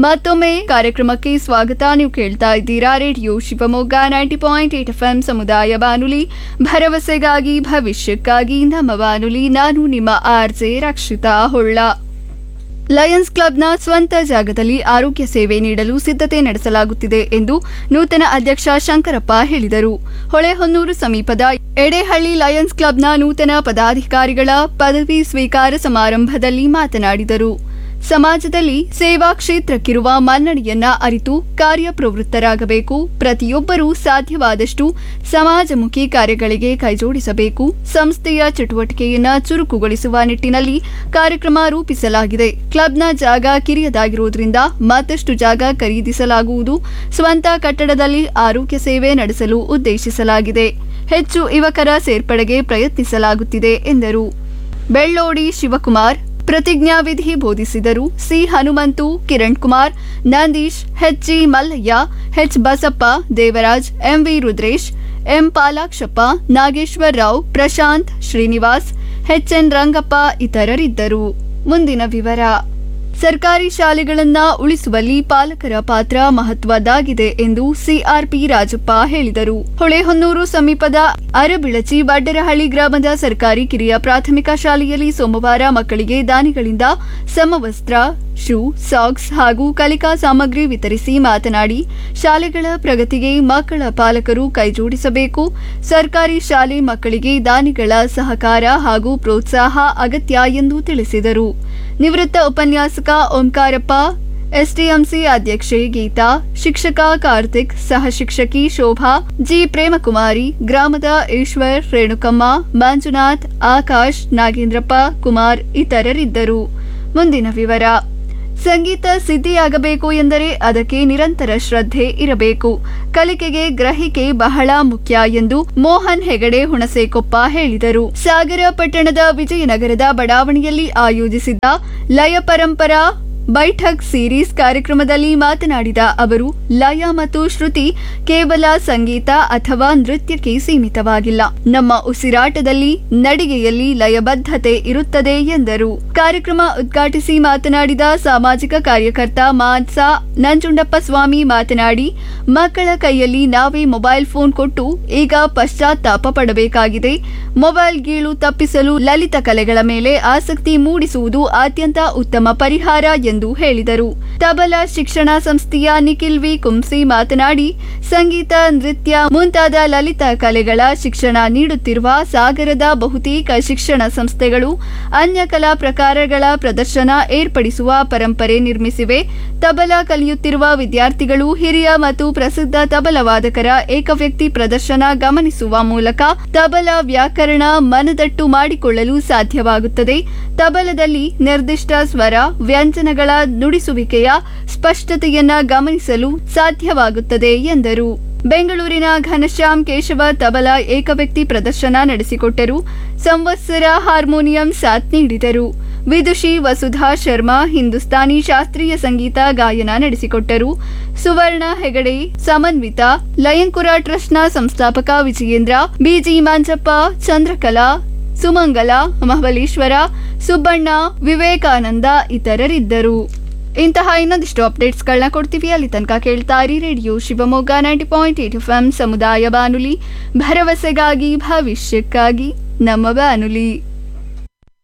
ಮತ್ತೊಮ್ಮೆ ಕಾರ್ಯಕ್ರಮಕ್ಕೆ ಸ್ವಾಗತ ನೀವು ಕೇಳ್ತಾ ಇದ್ದೀರಾ radio Shivamogga ninety point eight F ಸಮುದಾಯ ಬಾನುಲಿ ಭರವಸೆಗಾಗಿ ಭವಿಷ್ಯಕ್ಕಾಗಿ ನಮ್ಮ ಬಾನುಲಿ ನಾನು ನಿಮ್ಮ ಆರ್ಜೆ ರಕ್ಷಿತಾ ಹೊಳ್ಳ ಲಯನ್ಸ್ ಕ್ಲಬ್ನ ಸ್ವಂತ ಜಾಗದಲ್ಲಿ ಆರೋಗ್ಯ ಸೇವೆ ನೀಡಲು ಸಿದ್ಧತೆ ನಡೆಸಲಾಗುತ್ತಿದೆ ಎಂದು ನೂತನ ಅಧ್ಯಕ್ಷ ಶಂಕರಪ್ಪ ಹೇಳಿದರು ಹೊಳೆಹೊನ್ನೂರು ಸಮೀಪದ ಎಡೆಹಳ್ಳಿ ಲಯನ್ಸ್ ಕ್ಲಬ್ನ ನೂತನ ಪದಾಧಿಕಾರಿಗಳ ಪದವಿ ಸ್ವೀಕಾರ ಸಮಾರಂಭದಲ್ಲಿ ಮಾತನಾಡಿದರು ಸಮಾಜದಲ್ಲಿ ಸೇವಾ ಕ್ಷೇತ್ರಕ್ಕಿರುವ ಮನ್ನಣೆಯನ್ನ ಅರಿತು ಕಾರ್ಯಪ್ರವೃತ್ತರಾಗಬೇಕು ಪ್ರತಿಯೊಬ್ಬರೂ ಸಾಧ್ಯವಾದಷ್ಟು ಸಮಾಜಮುಖಿ ಕಾರ್ಯಗಳಿಗೆ ಕೈಜೋಡಿಸಬೇಕು ಸಂಸ್ಥೆಯ ಚಟುವಟಿಕೆಯನ್ನ ಚುರುಕುಗೊಳಿಸುವ ನಿಟ್ಟಿನಲ್ಲಿ ಕಾರ್ಯಕ್ರಮ ರೂಪಿಸಲಾಗಿದೆ ಕ್ಲಬ್ನ ಜಾಗ ಕಿರಿಯದಾಗಿರುವುದರಿಂದ ಮತ್ತಷ್ಟು ಜಾಗ ಖರೀದಿಸಲಾಗುವುದು ಸ್ವಂತ ಕಟ್ಟಡದಲ್ಲಿ ಆರೋಗ್ಯ ಸೇವೆ ನಡೆಸಲು ಉದ್ದೇಶಿಸಲಾಗಿದೆ ಹೆಚ್ಚು ಯುವಕರ ಸೇರ್ಪಡೆಗೆ ಪ್ರಯತ್ನಿಸಲಾಗುತ್ತಿದೆ ಎಂದರು ಬೆಳ್ಳೋಡಿ ಶಿವಕುಮಾರ್ ಪ್ರತಿಜ್ಞಾವಿಧಿ ಬೋಧಿಸಿದರು C Hanumanthu Kiran Kumar Nandeesh HG Mallaiah H Basappa Devaraj MV Rudresh M Palakshappa Nageshwar Rao Prashanth Srinivas HN Rangappa ಇತರರಿದ್ದರು ಮುಂದಿನ ವಿವರ ಸರ್ಕಾರಿ ಶಾಲೆಗಳನ್ನ ಉಳಿಸುವಲ್ಲಿ ಪಾಲಕರ ಪಾತ್ರ ಮಹತ್ವದ್ದಾಗಿದೆ ಎಂದು ಸಿಆರ್ಪಿ ರಾಜಪ್ಪ ಹೇಳಿದರು ಹೊಳೆಹೊನ್ನೂರು ಸಮೀಪದ ಅರಬಿಳಚಿ ವಡ್ಡರಹಳ್ಳಿ ಗ್ರಾಮದ ಸರ್ಕಾರಿ ಕಿರಿಯ ಪ್ರಾಥಮಿಕ ಶಾಲೆಯಲ್ಲಿ ಸೋಮವಾರ ಮಕ್ಕಳಿಗೆ ದಾನಿಗಳಿಂದ ಸಮವಸ್ತ್ರ ಶೂ ಸಾಕ್ಸ್ ಹಾಗೂ ಕಲಿಕಾ ಸಾಮಗ್ರಿ ವಿತರಿಸಿ ಮಾತನಾಡಿ ಶಾಲೆಗಳ ಪ್ರಗತಿಗೆ ಮಕ್ಕಳ ಪಾಲಕರು ಕೈಜೋಡಿಸಬೇಕು ಸರ್ಕಾರಿ ಶಾಲೆ ಮಕ್ಕಳಿಗೆ ದಾನಿಗಳ ಸಹಕಾರ ಹಾಗೂ ಪ್ರೋತ್ಸಾಹ ಅಗತ್ಯ ಎಂದು ತಿಳಿಸಿದರು ನಿವೃತ್ತ ಉಪನ್ಯಾಸಕ ಓಂಕಾರಪ್ಪ ಎಸ್ಟಿಎಂಸಿ ಅಧ್ಯಕ್ಷೆ ಗೀತಾ ಶಿಕ್ಷಕ ಕಾರ್ತಿಕ್ ಸಹ ಶಿಕ್ಷಕಿ ಶೋಭಾ ಜಿ ಪ್ರೇಮಕುಮಾರಿ ಗ್ರಾಮದ ಈಶ್ವರ್ ರೇಣುಕಮ್ಮ ಮಂಜುನಾಥ್ ಆಕಾಶ್ ನಾಗೇಂದ್ರಪ್ಪ ಕುಮಾರ್ ಇತರರಿದ್ದರು ಮುಂದಿನ ವಿವರ ಸಂಗೀತ ಸಿದ್ಧಿಯಾಗಬೇಕು ಎಂದರೆ ಅದಕ್ಕೆ ನಿರಂತರ ಶ್ರದ್ಧೆ ಇರಬೇಕು ಕಲಿಕೆಗೆ ಗ್ರಹಿಕೆ ಬಹಳ ಮುಖ್ಯ ಎಂದು ಮೋಹನ್ ಹೆಗಡೆ ಹುಣಸೇಕೊಪ್ಪ ಹೇಳಿದರು ಸಾಗರ ಪಟ್ಟಣದ ವಿಜಯನಗರದ ಬಡಾವಣೆಯಲ್ಲಿ ಆಯೋಜಿಸಿದ್ದ ಲಯ ಪರಂಪರಾ ಬೈಠಕ್ ಸೀರೀಸ್ ಕಾರ್ಯಕ್ರಮದಲ್ಲಿ ಮಾತನಾಡಿದ ಅವರು ಲಯ ಮತ್ತು ಶ್ರುತಿ ಕೇವಲ ಸಂಗೀತ ಅಥವಾ ನೃತ್ಯಕ್ಕೆ ಸೀಮಿತವಾಗಿಲ್ಲ ನಮ್ಮ ಉಸಿರಾಟದಲ್ಲಿ ನಡಿಗೆಯಲ್ಲಿ ಲಯಬದ್ಧತೆ ಇರುತ್ತದೆ ಎಂದರು ಕಾರ್ಯಕ್ರಮ ಉದ್ಘಾಟಿಸಿ ಮಾತನಾಡಿದ ಸಾಮಾಜಿಕ ಕಾರ್ಯಕರ್ತ ಮಾನ್ಸ ನಂಜುಂಡಪ್ಪ ಸ್ವಾಮಿ ಮಾತನಾಡಿ ಮಕ್ಕಳ ಕೈಯಲ್ಲಿ ನಾವೇ ಮೊಬೈಲ್ ಫೋನ್ ಕೊಟ್ಟು ಈಗ ಪಶ್ಚಾತ್ತಾಪ ಪಡಬೇಕಾಗಿದೆ ಮೊಬೈಲ್ ಗೀಳು ತಪ್ಪಿಸಲು ಲಲಿತ ಕಲೆಗಳ ಮೇಲೆ ಆಸಕ್ತಿ ಮೂಡಿಸುವುದು ಅತ್ಯಂತ ಉತ್ತಮ ಪರಿಹಾರ ಎಂದು ಹೇಳಿದರು ತಬಲಾ ಶಿಕ್ಷಣ ಸಂಸ್ಥೆಯ ನಿಖಿಲ್ ವಿ ಕುಂಸಿ ಮಾತನಾಡಿ ಸಂಗೀತ ನೃತ್ಯ ಮುಂತಾದ ಲಲಿತ ಕಲೆಗಳ ಶಿಕ್ಷಣ ನೀಡುತ್ತಿರುವ ಸಾಗರದ ಬಹುತೇಕ ಶಿಕ್ಷಣ ಸಂಸ್ಥೆಗಳು ಅನ್ಯ ಕಲಾ ಪ್ರಕಾರಗಳ ಪ್ರದರ್ಶನ ಏರ್ಪಡಿಸುವ ಪರಂಪರೆ ನಿರ್ಮಿಸಿವೆ ತಬಲಾ ಕಲಿಯುತ್ತಿರುವ ವಿದ್ಯಾರ್ಥಿಗಳು ಹಿರಿಯ ಮತ್ತು ಪ್ರಸಿದ್ಧ ತಬಲ ವಾದಕರ ಏಕವ್ಯಕ್ತಿ ಪ್ರದರ್ಶನ ಗಮನಿಸುವ ಮೂಲಕ ತಬಲಾ ವ್ಯಾಕರಣ ಮನದಟ್ಟು ಮಾಡಿಕೊಳ್ಳಲು ಸಾಧ್ಯವಾಗುತ್ತದೆ ತಬಲದಲ್ಲಿ ನಿರ್ದಿಷ್ಟ ಸ್ವರ ವ್ಯಂಜನಗಳ ನುಡಿಸುವಿಕೆಯ ಸ್ಪಷ್ಟತೆಯನ್ನ ಗಮನಿಸಲು ಸಾಧ್ಯವಾಗುತ್ತದೆ ಎಂದರು ಬೆಂಗಳೂರಿನ ಘನಶ್ಯಾಮ್ ಕೇಶವ ತಬಲಾ ಏಕವ್ಯಕ್ತಿ ಪ್ರದರ್ಶನ ನಡೆಸಿಕೊಟ್ಟರು ಸಂವತ್ಸರ ಹಾರ್ಮೋನಿಯಂ ಸಾಥ್ ನೀಡಿದರು ವಿದುಷಿ ವಸುಧಾ ಶರ್ಮಾ ಹಿಂದೂಸ್ತಾನಿ ಶಾಸ್ತ್ರೀಯ ಸಂಗೀತ ಗಾಯನ ನಡೆಸಿಕೊಟ್ಟರು ಸುವರ್ಣ ಹೆಗಡೆ ಸಮನ್ವಿತ ಲಯಂಕುರ ಟ್ರಸ್ಟ್ನ ಸಂಸ್ಥಾಪಕ ವಿಜಯೇಂದ್ರ ಬಿಜಿ ಮಂಜಪ್ಪ ಚಂದ್ರಕಲಾ ಸುಮಂಗಲ ಮಹಬಲೇಶ್ವರ ಸುಬ್ಬಣ್ಣ ವಿವೇಕಾನಂದ ಇತರರಿದ್ದರು ಇಂತಹ ಇನ್ನೊಂದಿಷ್ಟು ಅಪ್ಡೇಟ್ಸ್ಗಳನ್ನ ಕೊಡ್ತೀವಿ ಅಲ್ಲಿ ತನಕ ಕೇಳ್ತಾ ಇರಿ radio Shivamogga ninety point eight F ಸಮುದಾಯ ಬಾನುಲಿ ಭರವಸೆಗಾಗಿ ಭವಿಷ್ಯಕ್ಕಾಗಿ ನಮ್ಮ ಬಾನುಲಿ